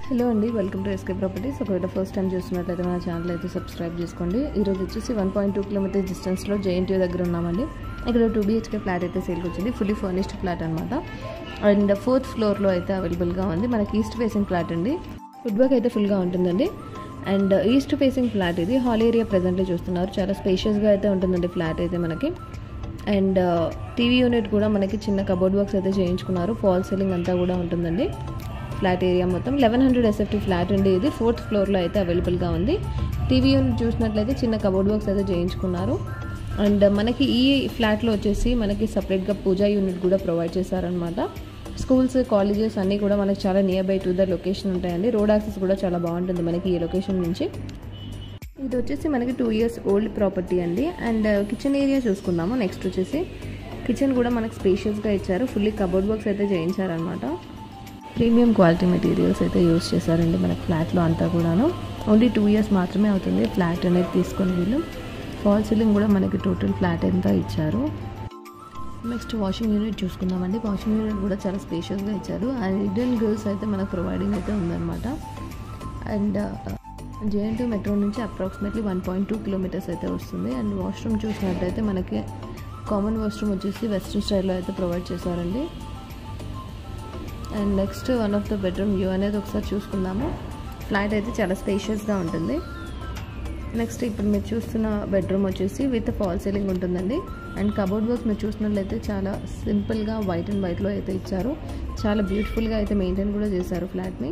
hello అండి welcome to SK properties ఒకవేళ first time చూస్తున్నట్లయితే మన ఛానల్ అయితే సబ్స్క్రైబ్ చేసుకోండి ఈరోజు వచ్చేసి వన్ పాయింట్ టూ కిలోమీటర్స్ డిస్టెన్స్లో జేఎన్టీ దగ్గర ఉన్నామండి ఇక్కడ టూ బీహెచ్కే ఫ్లాట్ అయితే సేల్కి వచ్చింది ఫుల్లీ ఫర్నిష్డ్ ఫ్లాట్ అనమాట అండ్ ఫోర్త్ ఫ్లోర్లో అయితే అవైలబుల్గా ఉంది మనకి ఈస్ట్ ఫేసింగ్ ఫ్లాట్ అండి వుడ్ వర్క్ అయితే ఫుల్గా ఉంటుందండి అండ్ ఈస్ట్ ఫేసింగ్ ఫ్లాట్ ఇది హాల్ ఏరియా ప్రజెంట్లీ చూస్తున్నారు చాలా స్పేషియస్గా అయితే ఉంటుందండి ఫ్లాట్ అయితే మనకి అండ్ టీవీ యూనిట్ కూడా మనకి చిన్న కబోర్డ్ వర్క్స్ అయితే చేయించుకున్నారు ఫాల్ సీలింగ్ అంతా కూడా ఉంటుందండి ఫ్లాట్ ఏరియా మొత్తం లెవెన్ హండ్రెడ్ ఎస్ఎఫ్టీ ఫ్లాట్ అండి ఇది ఫోర్త్ ఫ్లోర్లో అయితే అవైలబుల్గా ఉంది టీవీ యూనిట్ చూసినట్లయితే చిన్న కబోర్డ్ వర్క్స్ అయితే చేయించుకున్నారు అండ్ మనకి ఈ ఫ్లాట్లో వచ్చేసి మనకి సపరేట్గా పూజా యూనిట్ కూడా ప్రొవైడ్ చేశారనమాట స్కూల్స్ కాలేజెస్ అన్నీ కూడా మనకి చాలా near by to the location ఉంటాయండి రోడ్ యాక్సెస్ కూడా చాలా బాగుంటుంది మనకి ఈ లొకేషన్ నుంచి ఇది వచ్చేసి మనకి టూ ఇయర్స్ ఓల్డ్ ప్రాపర్టీ అండి అండ్ కిచెన్ ఏరియా చూసుకుందాము నెక్స్ట్ వచ్చేసి కిచెన్ కూడా మనకి స్పేషియస్గా ఇచ్చారు ఫుల్లీ కబోర్డ్ బాక్స్ అయితే చేయించారనమాట ప్రీమియం క్వాలిటీ మెటీరియల్స్ అయితే యూస్ చేశారండి మనకి ఫ్లాట్లో అంతా కూడాను ఓన్లీ టూ ఇయర్స్ మాత్రమే అవుతుంది ఫ్లాట్ అనేది తీసుకొని వీళ్ళు ఫాల్ సీలింగ్ కూడా మనకి టోటల్ ఫ్లాట్ అంతా ఇచ్చారు నెక్స్ట్ వాషింగ్ యూనిట్ చూసుకుందామండి వాషింగ్ యూనిట్ కూడా చాలా స్పేషియస్గా ఇచ్చారు అండ్ ఇండియన్ గర్ల్స్ అయితే మనకు ప్రొవైడింగ్ అయితే ఉందన్నమాట అండ్ జేఎన్టీ మెట్రో నుంచి approximately one point two kilometers అయితే వస్తుంది అండ్ వాష్రూమ్ చూసినట్టయితే మనకి కామన్ వాష్రూమ్ వచ్చేసి వెస్ట్రన్ స్టైల్లో అయితే ప్రొవైడ్ చేశారండి and next one of the bedroom view అనేది ఒకసారి చూసుకుందాము ఫ్లాట్ అయితే చాలా స్పేషియస్గా ఉంటుంది నెక్స్ట్ ఇప్పుడు మీరు చూస్తున్న బెడ్రూమ్ వచ్చేసి విత్ ఫాల్ సీలింగ్ ఉంటుందండి అండ్ కబోర్డ్ వర్క్స్ మీరు చూసినట్లయితే చాలా సింపుల్గా వైట్ అండ్ వైట్లో అయితే ఇచ్చారు చాలా బ్యూటిఫుల్గా అయితే మెయింటైన్ కూడా చేశారు ఫ్లాట్ని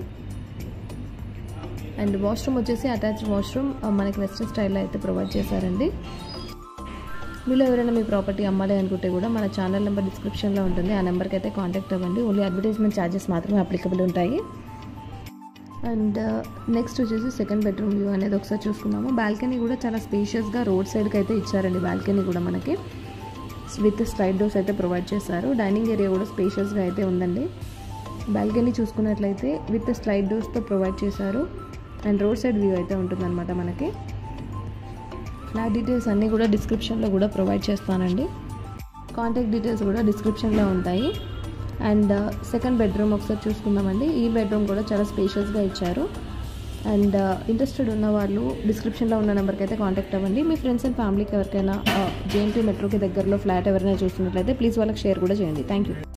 అండ్ వాష్రూమ్ వచ్చేసి అటాచ్డ్ వాష్రూమ్ మనకి వెస్ట్రన్ స్టైల్లో అయితే ప్రొవైడ్ చేశారండి మీరు ఎవరైనా మీ ప్రాపర్టీ అమ్మాలి అనుకుంటే కూడా మన ఛానల్ నెంబర్ డిస్క్రిప్షన్లో ఉంటుంది ఆ నెంబర్కి అయితే కాంటాక్ట్ అవ్వండి ఓన్లీ అడ్వర్టైజ్మెంట్ ఛార్జెస్ మాత్రమే అప్లికబుల్ ఉంటాయి అండ్ నెక్స్ట్ వచ్చేసి సెకండ్ బెడ్రూమ్ వ్యూ అనేది ఒకసారి చూసుకున్నాము బాల్కనీ కూడా చాలా స్పేషియస్గా రోడ్ సైడ్కి అయితే ఇచ్చారండి బాల్కనీ కూడా మనకి విత్ స్లైడ్ డోర్స్ అయితే ప్రొవైడ్ చేశారు డైనింగ్ ఏరియా కూడా స్పేషియస్గా అయితే ఉందండి బాల్కనీ చూసుకున్నట్లయితే విత్ స్లైడ్ డోర్స్తో ప్రొవైడ్ చేశారు అండ్ రోడ్ సైడ్ వ్యూ అయితే ఉంటుందన్నమాట మనకి ఫ్లాట్ డీటెయిల్స్ అన్నీ కూడా డిస్క్రిప్షన్లో కూడా ప్రొవైడ్ చేస్తానండి కాంటాక్ట్ డీటెయిల్స్ కూడా డిస్క్రిప్షన్లో ఉంటాయి అండ్ సెకండ్ బెడ్రూమ్ ఒకసారి చూసుకుందామండి ఈ బెడ్రూమ్ కూడా చాలా స్పేషియస్గా ఇచ్చారు అండ్ ఇంట్రెస్టెడ్ ఉన్న వాళ్ళు డిస్క్రిప్షన్లో ఉన్న నెంబర్కి అయితే కాంటాక్ట్ అవ్వండి మీ ఫ్రెండ్స్ అండ్ ఫ్యామిలీకి ఎవరికైనా జేఎన్టీ మెట్రోకి దగ్గరలో ఫ్లాట్ ఎవరైనా చూస్తున్నట్లయితే ప్లీజ్ వాళ్ళకి షేర్ కూడా చేయండి థ్యాంక్ యూ